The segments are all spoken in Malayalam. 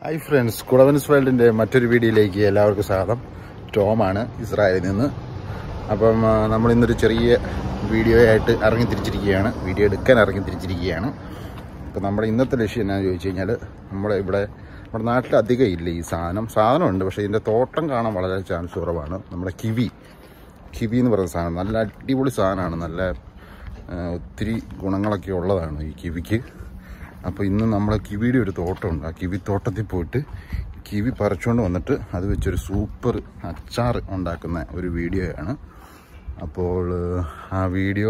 ഹായ് ഫ്രണ്ട്സ് കുളവൻസ് വേൾഡിൻ്റെ മറ്റൊരു വീഡിയോയിലേക്ക് എല്ലാവർക്കും സ്വാഗതം ടോമാണ് ഇസ്രായേലിൽ നിന്ന് അപ്പം ആ, നമ്മൾ ഇന്നൊരു ചെറിയ വീഡിയോ ആയിട്ട് ഇറങ്ങി തിരിച്ചിരിക്കുകയാണ് വീഡിയോ എടുക്കാൻ ഇറങ്ങി തിരിച്ചിരിക്കുകയാണ് അപ്പം നമ്മുടെ ഇന്നത്തെ ലക്ഷ്യം എന്നാന്ന് ചോദിച്ചു കഴിഞ്ഞാൽ നമ്മുടെ ഇവിടെ നമ്മുടെ നാട്ടിൽ അധികം ഇല്ല ഈ സാധനം സാധനമുണ്ട് പക്ഷേ ഇതിൻ്റെ തോട്ടം കാണാൻ വളരെ ചാൻസ് കുറവാണ് നമ്മുടെ കിവി കിവി എന്ന് പറയുന്ന സാധനം നല്ല അടിപൊളി സാധനമാണ് നല്ല ആ, ഒത്തിരി ഗുണങ്ങളൊക്കെ ഉള്ളതാണ് ഈ കിവിക്ക് അപ്പോൾ ഇന്ന് നമ്മൾ കിവിയുടെ ഒരു തോട്ടമുണ്ട് ആ കിവി തോട്ടത്തിൽ പോയിട്ട് കിവി പറിച്ചുകൊണ്ട് വന്നിട്ട് അത് വെച്ചൊരു സൂപ്പർ അച്ചാർ ഉണ്ടാക്കുന്ന ഒരു വീഡിയോയാണ് അപ്പോൾ ഏഹ്, ആ വീഡിയോ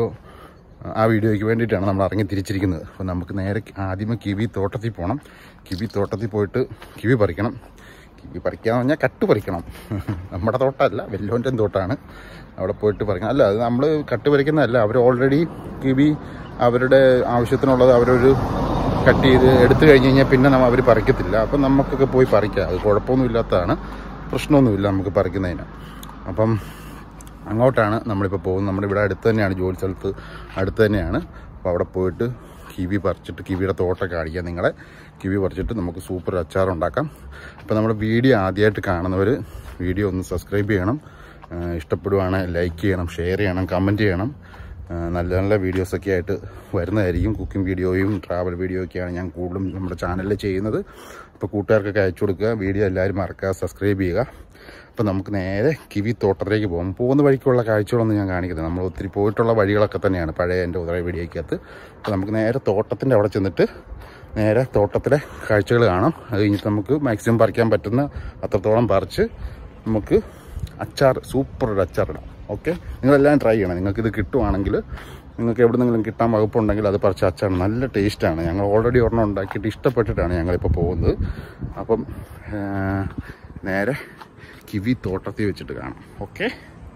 ആ വീഡിയോയ്ക്ക് വേണ്ടിയിട്ടാണ് നമ്മൾ ഇറങ്ങി തിരിച്ചിരിക്കുന്നത് അപ്പോൾ നമുക്ക് നേരെ ആദ്യമേ കിവി തോട്ടത്തിൽ പോകണം കിവി തോട്ടത്തിൽ പോയിട്ട് കിവി പറിക്കണം കിവി പറിക്കാന്ന് പറഞ്ഞാൽ കട്ട് പറിക്കണം നമ്മുടെ തോട്ടമല്ല വെല്ലോൻ്റെ തോട്ടമാണ് അവിടെ പോയിട്ട് പറിക്കണം അല്ല അത് നമ്മൾ കട്ട് പറിക്കുന്നതല്ല അവർ ഓൾറെഡി കിവി അവരുടെ ആവശ്യത്തിനുള്ളത് അവരൊരു കട്ട് ചെയ്ത് എടുത്തു കഴിഞ്ഞ് കഴിഞ്ഞാൽ പിന്നെ നമ്മൾ അവർ പറിക്കത്തില്ല അപ്പം നമുക്കൊക്കെ പോയി പറിക്കാം അത് കുഴപ്പമൊന്നുമില്ലാത്തതാണ് പ്രശ്നമൊന്നുമില്ല നമുക്ക് പറിക്കുന്നതിന് അപ്പം അങ്ങോട്ടാണ് നമ്മളിപ്പോൾ പോകുന്നത് നമ്മുടെ ഇവിടെ അടുത്ത് തന്നെയാണ് ജോലി സ്ഥലത്ത് അടുത്ത് തന്നെയാണ് അപ്പോൾ അവിടെ പോയിട്ട് കിവി പറിച്ചിട്ട് കിവിയുടെ തോട്ടം കാണിക്കാം നിങ്ങളെ കിവി പറിച്ചിട്ട് നമുക്ക് സൂപ്പർ അച്ചാർ ഉണ്ടാക്കാം അപ്പോൾ നമ്മുടെ വീഡിയോ ആദ്യമായിട്ട് കാണുന്നവർ വീഡിയോ ഒന്ന് സബ്സ്ക്രൈബ് ചെയ്യണം ആ, ഇഷ്ടപ്പെടുവാണെങ്കിൽ ലൈക്ക് ചെയ്യണം ഷെയർ ചെയ്യണം കമൻറ്റ് ചെയ്യണം ആ, നല്ല നല്ല വീഡിയോസൊക്കെ ആയിട്ട് വരുന്നതായിരിക്കും കുക്കിംഗ് വീഡിയോയും ട്രാവൽ വീഡിയോ ഒക്കെയാണ് ഞാൻ കൂടുതലും നമ്മുടെ ചാനലിൽ ചെയ്യുന്നത് അപ്പോൾ കൂട്ടുകാർക്കൊക്കെ അയച്ചു കൊടുക്കുക വീഡിയോ എല്ലാവരും മറക്കുക സബ്സ്ക്രൈബ് ചെയ്യുക അപ്പോൾ നമുക്ക് നേരെ കിവി തോട്ടത്തിലേക്ക് പോകും പോകുന്ന വഴിക്കുള്ള കാഴ്ചകളൊന്നും ഞാൻ കാണിക്കുന്നത് നമ്മൾ ഒത്തിരി പോയിട്ടുള്ള വഴികളൊക്കെ തന്നെയാണ് പഴയ എൻ്റെ ഉദയ വീഡിയോയ്ക്കകത്ത് അപ്പോൾ നമുക്ക് നേരെ തോട്ടത്തിൻ്റെ അവിടെ ചെന്നിട്ട് നേരെ തോട്ടത്തിലെ കാഴ്ചകൾ കാണാം അത് കഴിഞ്ഞിട്ട് നമുക്ക് മാക്സിമം പറിക്കാൻ പറ്റുന്ന അത്രത്തോളം പറിച്ച് നമുക്ക് അച്ചാർ സൂപ്പർ ഒരു അച്ചാർ ഇടാം ഓക്കെ നിങ്ങളെല്ലാം ട്രൈ ചെയ്യണം നിങ്ങൾക്ക് ഇത് കിട്ടുവാണെങ്കിൽ നിങ്ങൾക്ക് എവിടെ നിന്നെങ്കിലും കിട്ടാൻ വകുപ്പുണ്ടെങ്കിൽ അത് പറിച്ച അച്ചാർ നല്ല ടേസ്റ്റാണ് ഞങ്ങൾ ഓൾറെഡി ഒരെണ്ണം ഉണ്ടാക്കിയിട്ട് ഇഷ്ടപ്പെട്ടിട്ടാണ് ഞങ്ങളിപ്പോൾ പോകുന്നത് അപ്പം ആ, നേരെ കിവി തോട്ടത്തിൽ വെച്ചിട്ട് കാണാം ഓക്കെ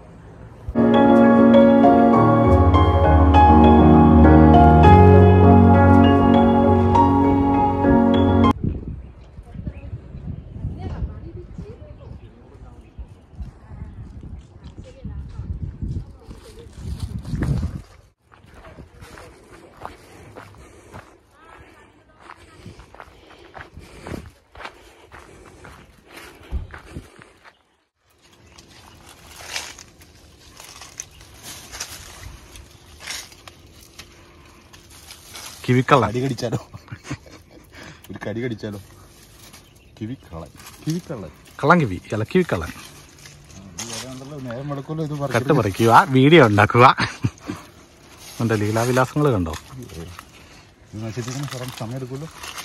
കിവിക്കള്ളൻ കടി കടിച്ചാലോ ഒരു കടി കടിച്ചാലോ കിവി കളൻ കിവി കളൻ കള്ളം കിവി അല്ല കിവിക്കള്ളൻ നേരം മുടക്കുമല്ലോ ഇത് കട്ട് പറിക്കുക വീഡിയോ ഉണ്ടാക്കുക എൻ്റെ ലീലാവിലാസങ്ങൾ കണ്ടോ ഇത് നശിപ്പിക്കുന്ന സ്ഥലം സമയം എടുക്കുമല്ലോ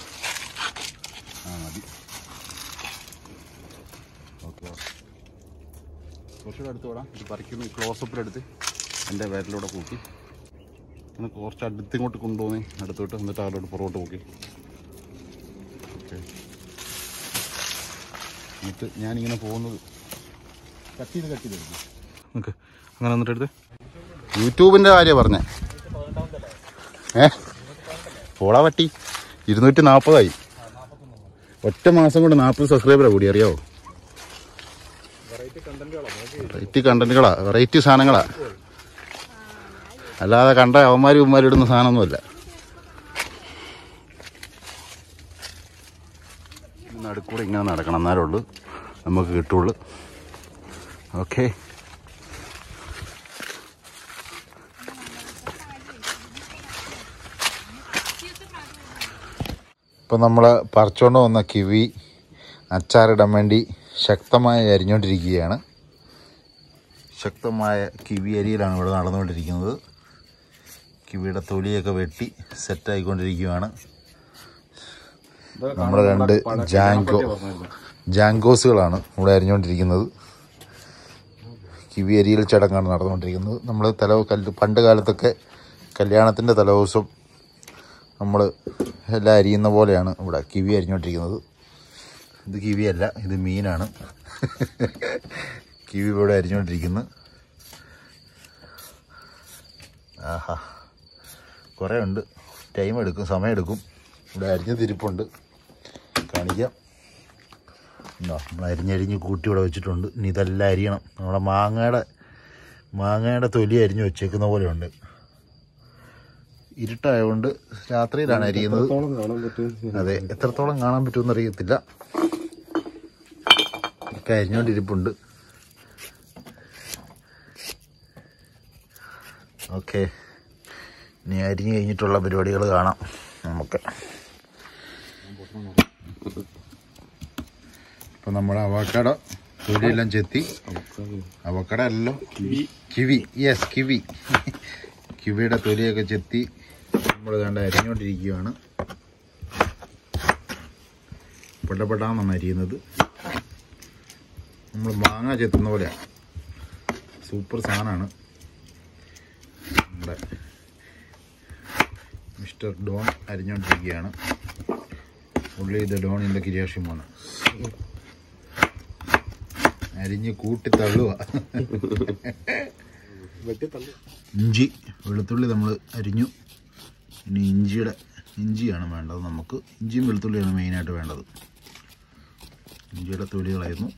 ആ മതി ഓക്കെ കുറച്ചുകൂടെ അടുത്ത് വിടാം ഇത് പറിക്കുന്ന ക്ലോസപ്പിലെടുത്ത് എൻ്റെ വയറ്റിലൂടെ കൂട്ടി അങ്ങനെ കുറച്ച് അടുത്ത് ഇങ്ങോട്ട് കൊണ്ടുപോകുന്നേ അടുത്തോട്ട് എന്നിട്ട് അതിലോട്ട് പുറകോട്ട് പോക്കി ഓക്കെ എന്നിട്ട് ഞാനിങ്ങനെ പോകുന്നത് കട്ട് ചെയ്ത് കട്ട് ചെയ്തെടുക്കും നമുക്ക് അങ്ങനെ വന്നിട്ട് എടുത്ത് യൂട്യൂബിൻ്റെ കാര്യം പറഞ്ഞേ ഏ പോളാ പട്ടി ഇരുന്നൂറ്റി നാൽപ്പതായി ഒറ്റ മാസം കൊണ്ട് നാൽപ്പത് സബ്സ്ക്രൈബറാ കൂടി അറിയാവോ വെറൈറ്റി കണ്ടന്റുകളാ വെറൈറ്റി സാധനങ്ങളാ അല്ലാതെ കണ്ട അവന്മാരും ഇവന്മാരും ഇടുന്ന സാധനമൊന്നുമല്ല നടുക്കൂടെ ഇങ്ങനെ നടക്കണം എന്നാലേ ഉള്ളൂ നമുക്ക് കിട്ടുള്ളൂ ഓക്കേ ഇപ്പം നമ്മൾ പറിച്ചുകൊണ്ട് വന്ന കിവി അച്ചാറിടാൻ വേണ്ടി ശക്തമായി അരിഞ്ഞുകൊണ്ടിരിക്കുകയാണ് ശക്തമായ കിവി അരിയിലാണ് ഇവിടെ നടന്നുകൊണ്ടിരിക്കുന്നത് കിവിയുടെ തൊലിയൊക്കെ വെട്ടി സെറ്റായിക്കൊണ്ടിരിക്കുകയാണ് നമ്മുടെ രണ്ട് ജാങ്കോ ജാങ്കോസുകളാണ് ഇവിടെ അരിഞ്ഞുകൊണ്ടിരിക്കുന്നത് കിവി അരിയിൽ ചടങ്ങാണ് നടന്നുകൊണ്ടിരിക്കുന്നത് നമ്മൾ തലവ് കല്ല് പണ്ട് കാലത്തൊക്കെ കല്യാണത്തിൻ്റെ തലേദിവസം നമ്മൾ എല്ലാം അരിയുന്ന പോലെയാണ് ഇവിടെ കിവി അരിഞ്ഞുകൊണ്ടിരിക്കുന്നത് ഇത് കിവിയല്ല ഇത് മീനാണ് കിവി ഇവിടെ അരിഞ്ഞുകൊണ്ടിരിക്കുന്നു ആഹാ കുറേ ഉണ്ട് ടൈം എടുക്കും സമയം എടുക്കും ഇവിടെ അരിഞ്ഞ തിരിപ്പുണ്ട് കാണിക്കാം ഉണ്ടോ നമ്മൾ അരിഞ്ഞരിഞ്ഞ് കൂട്ടി ഇവിടെ വെച്ചിട്ടുണ്ട് ഇനി ഇതെല്ലാം അരിയണം നമ്മുടെ മാങ്ങയുടെ മാങ്ങയുടെ തൊലി അരിഞ്ഞ് വെച്ചേക്കുന്ന പോലെയുണ്ട് ഇരുട്ടായതുകൊണ്ട് രാത്രിയിലാണ് അരിയുന്നത് കാണാൻ പറ്റും അതെ എത്രത്തോളം കാണാൻ പറ്റുമെന്ന് അറിയത്തില്ല ഒക്കെ അരിഞ്ഞോണ്ടിരിപ്പുണ്ട് ഓക്കെ ഇനി അരിഞ്ഞ് കഴിഞ്ഞിട്ടുള്ള പരിപാടികൾ കാണാം നമുക്ക് ഇപ്പൊ നമ്മുടെ അവക്കട തൊലിയെല്ലാം ചെത്തി അവക്കട അല്ലല്ലോ കിവി യെസ് കിവി കിവിയുടെ തൊലിയൊക്കെ ചെത്തി നമ്മൾ കണ്ട് അരിഞ്ഞുകൊണ്ടിരിക്കുകയാണ് പെട്ടപ്പെട്ടാന്നാണ് അരിയുന്നത് നമ്മൾ മാങ്ങ ചെത്തുന്ന പോലെയാണ് സൂപ്പർ സാധനമാണ് നമ്മുടെ മിസ്റ്റർ ഡോൺ അരിഞ്ഞുകൊണ്ടിരിക്കുകയാണ് ഉള്ളി ഇത് ഡോണിൻ്റെ കിരിയാഷിമാണ് അരിഞ്ഞ് കൂട്ടി തള്ളുക ഇഞ്ചി വെളുത്തുള്ളി നമ്മൾ അരിഞ്ഞു ഇനി ഇഞ്ചിയുടെ ഇഞ്ചിയാണ് വേണ്ടത് നമുക്ക് ഇഞ്ചിയും വെളുത്തുള്ളിയാണ് മെയിനായിട്ട് വേണ്ടത് ഇഞ്ചിയുടെ തൊലികളായിരുന്നു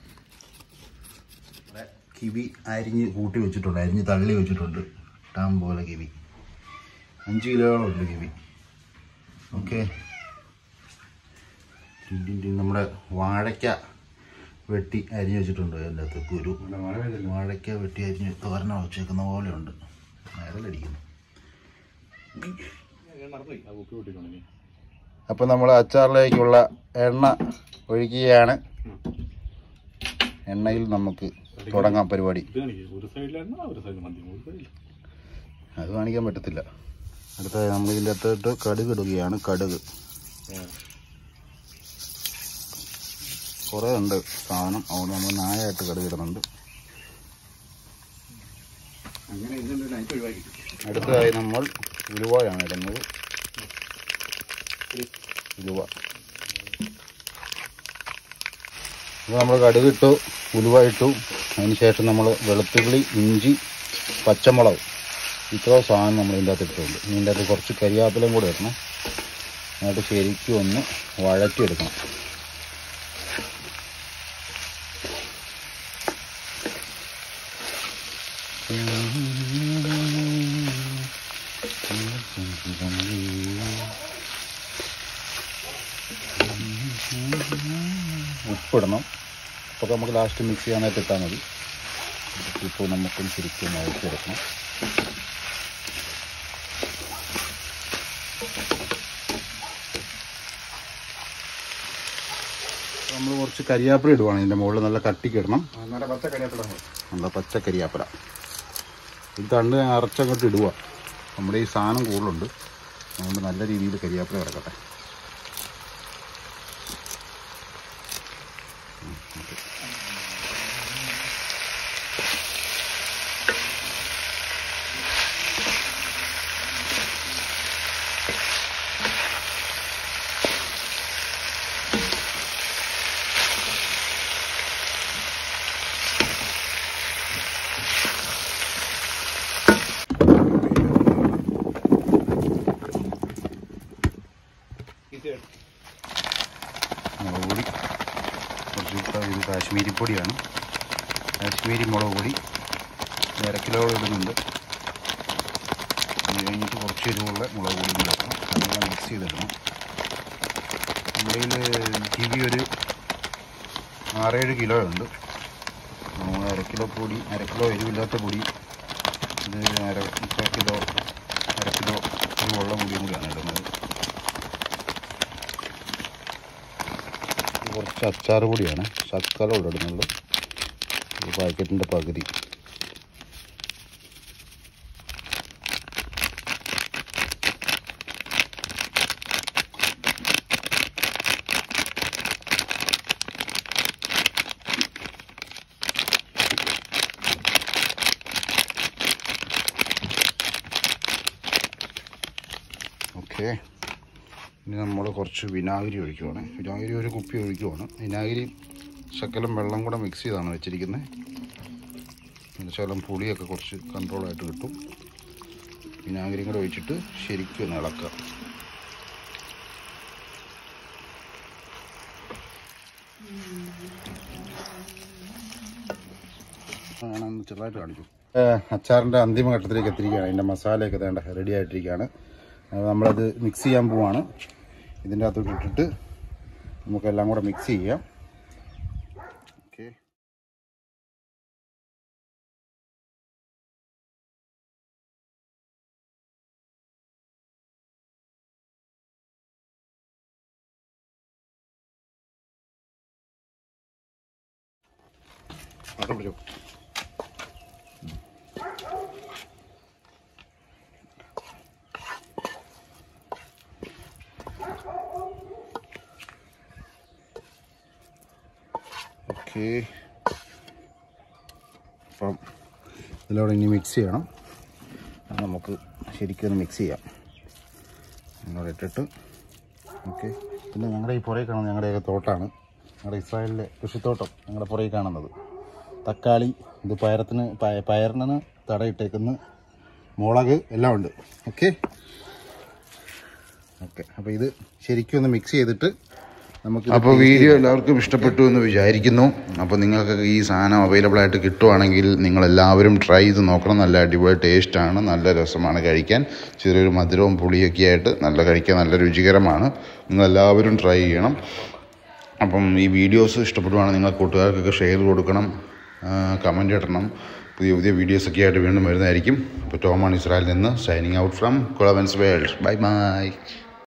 കിവി അരിഞ്ഞ് കൂട്ടി വെച്ചിട്ടുണ്ട് അരിഞ്ഞ് തള്ളി വെച്ചിട്ടുണ്ട് ടാം പോലെ കിവി അഞ്ച് കിലോകളുണ്ട് കിവി ഓക്കെ നമ്മുടെ വാഴയ്ക്ക വെട്ടി അരിഞ്ഞ് വെച്ചിട്ടുണ്ട് അതിൻ്റെ അകത്ത് കുരു വാഴയ്ക്ക വെട്ടി അരിഞ്ഞ് തോരന വെച്ചേക്കുന്ന പോലെ ഉണ്ട് നേരലടിക്കുന്നു അപ്പം നമ്മൾ അച്ചാറിലേക്കുള്ള എണ്ണ ഒഴിക്കുകയാണ് എണ്ണയിൽ നമുക്ക് തുടങ്ങാം പരിപാടി ഒരു സൈഡിലാണ് ഒരു സൈഡിൽ മദ്യം ഒരു സൈഡിൽ അത് കാണിക്കാൻ പറ്റത്തില്ല അടുത്ത നമ്മൾ ഇതിൻ്റെ അകത്തോട്ട് കടുക് ഇടുകയാണ് കടുക് കുറേ ഉണ്ട് സാധനം അതുകൊണ്ട് നമ്മൾ നായായിട്ട് കടുക് ഇടുന്നുണ്ട് അങ്ങനെ ഇതിൻ്റെ ലൈറ്റ് ഒഴിവാക്കി അടുത്തതായി നമ്മൾ ഉലുവയാണ് ഇടുന്നത് ഉലുവ അപ്പോൾ നമ്മൾ കടുക് ഇട്ടു ഉലുവ ഇട്ടു അതിന് ശേഷം നമ്മൾ വെളുത്തുള്ളി ഇഞ്ചി പച്ചമുളക് ഇത്ര സാധനം നമ്മൾ ഇതിൻ്റെ അകത്ത് ഇട്ടിട്ടുണ്ട് ഇനി ഇതിൻ്റെ അകത്ത് കുറച്ച് കരിയാപ്പിലയും കൂടെ ഇടണം എന്നിട്ട് ശരിക്കും ഒന്ന് വഴറ്റിയെടുക്കണം ഉപ്പിടണം അപ്പോൾ നമുക്ക് ലാസ്റ്റ് മിക്സ് ചെയ്യാനായിട്ട് ഇട്ടാൽ മതി ഉപ്പ് നമുക്കും ശരിക്കും വഴറ്റിയെടുക്കണം നമ്മൾ കുറച്ച് കരിയാപ്പില ഇടുവാണ് ഇതിൻ്റെ മുകളിൽ നല്ല കട്ടിക്ക് ഇടണം നല്ല പച്ച കരിയാപ്പില നല്ല പച്ച കരിയാപ്പില ഇത് തണ്ട് അരച്ചങ്ങോട്ട് ഇടുക നമ്മുടെ ഈ സാധനം കൂടുതലുണ്ട് അതുകൊണ്ട് നല്ല രീതിയിൽ കരിയാപ്പില കിടക്കട്ടെ മുളക് പൊടി കുറച്ച് ഇപ്പം ഇത് കാശ്മീരി പൊടിയാണ് കാശ്മീരി മുളക് പൊടി ഇത് അര കിലോ ഇടുന്നുണ്ട് അത് കഴിഞ്ഞിട്ട് കുറച്ച് എരിവുള്ള മുളക് പൊടി കൂടെ ഇടണം അതെല്ലാം മിക്സ് ചെയ്തിടണം നമ്മുടെ കയ്യിൽ കിവി ഒരു ആറേഴ് കിലോ ഉണ്ട് നമ്മൾ അര കിലോ പൊടി അര കിലോ എരിവില്ലാത്ത പൊടി ഇത് അര മുക്കാൽ കിലോ അര കിലോ എരിവുള്ള പൊടിയും കൂടിയാണ് ഇടുന്നത് ഇത് കുറച്ച് അച്ചാർ പൊടിയാണ് ശക്കല ഇവിടെ ഇടുന്നുള്ളൂ ഒരു പാക്കറ്റിൻ്റെ പകുതി ഓക്കെ ഇനി നമ്മൾ കുറച്ച് വിനാഗിരി ഒഴിക്കുവാണ് വിനാഗിരി ഒരു കുപ്പി ഒഴിക്കുവാണ് വിനാഗിരി ശകലം വെള്ളം കൂടെ മിക്സ് ചെയ്താണ് വെച്ചിരിക്കുന്നത് പിന്നെ ശകലം പുളിയൊക്കെ കുറച്ച് കൺട്രോളായിട്ട് കിട്ടും വിനാഗിരിയും കൂടെ ഒഴിച്ചിട്ട് ശരിക്കും ഒന്ന് ഇളക്കുക വേണം ചെറുതായിട്ട് കാണിച്ചു അച്ചാറിൻ്റെ അന്തിമ ഘട്ടത്തിലേക്ക് എത്തിയിരിക്കുകയാണ് അതിൻ്റെ മസാലയൊക്കെ വേണ്ട റെഡി ആയിട്ടിരിക്കുകയാണ് അപ്പോൾ നമ്മളത് മിക്സ് ചെയ്യാൻ പോവാണ് ഇതിൻ്റെ അകത്തോട്ട് ഇട്ടിട്ട് നമുക്കെല്ലാം കൂടെ മിക്സ് ചെയ്യാം ഓക്കെ അവിടെ പിടിച്ചോ ഓക്കെ അപ്പം ഇതിലൂടെ ഇനി മിക്സ് ചെയ്യണം അത് നമുക്ക് ശരിക്കും ഒന്ന് മിക്സ് ചെയ്യാം ഇങ്ങോട്ട് ഇട്ടിട്ട് ഓക്കെ പിന്നെ ഞങ്ങളുടെ ഈ പുറകെ കാണുന്നത് ഞങ്ങളുടെയൊക്കെ തോട്ടാണ് ഞങ്ങളുടെ ഇസ്രായേലിലെ കൃഷിത്തോട്ടം ഞങ്ങളുടെ പുറകെ കാണുന്നത് തക്കാളി ഇത് പയറത്തിന് പയ- പയറിന് തടയിട്ടേക്കുന്ന മുളക് എല്ലാം ഉണ്ട് ഓക്കെ ഓക്കെ അപ്പോൾ ഇത് ശരിക്കും ഒന്ന് മിക്സ് ചെയ്തിട്ട് നമുക്ക് അപ്പോൾ വീഡിയോ എല്ലാവർക്കും ഇഷ്ടപ്പെട്ടു എന്ന് വിചാരിക്കുന്നു അപ്പോൾ നിങ്ങൾക്ക് ഈ സാധനം അവൈലബിൾ ആയിട്ട് കിട്ടുവാണെങ്കിൽ നിങ്ങളെല്ലാവരും ട്രൈ ചെയ്ത് നോക്കണം നല്ല അടിപൊളി ടേസ്റ്റാണ് നല്ല രസമാണ് കഴിക്കാൻ ചെറിയൊരു മധുരവും പുളിയൊക്കെ ആയിട്ട് നല്ല കഴിക്കാൻ നല്ല രുചികരമാണ് നിങ്ങളെല്ലാവരും ട്രൈ ചെയ്യണം അപ്പം ഈ വീഡിയോസ് ഇഷ്ടപ്പെടുവാണെങ്കിൽ നിങ്ങൾ കൂട്ടുകാർക്കൊക്കെ ഷെയർ കൊടുക്കണം കമൻ്റ് ഇടണം പുതിയ പുതിയ വീഡിയോസൊക്കെ ആയിട്ട് വീണ്ടും വരുന്നതായിരിക്കും അപ്പോൾ ടോമാണ് ഇസ്രായേലിൽ നിന്ന് സൈനിങ് ഔട്ട് ഫ്രം കുളവൻസ് വേൾഡ് ബൈ ബൈ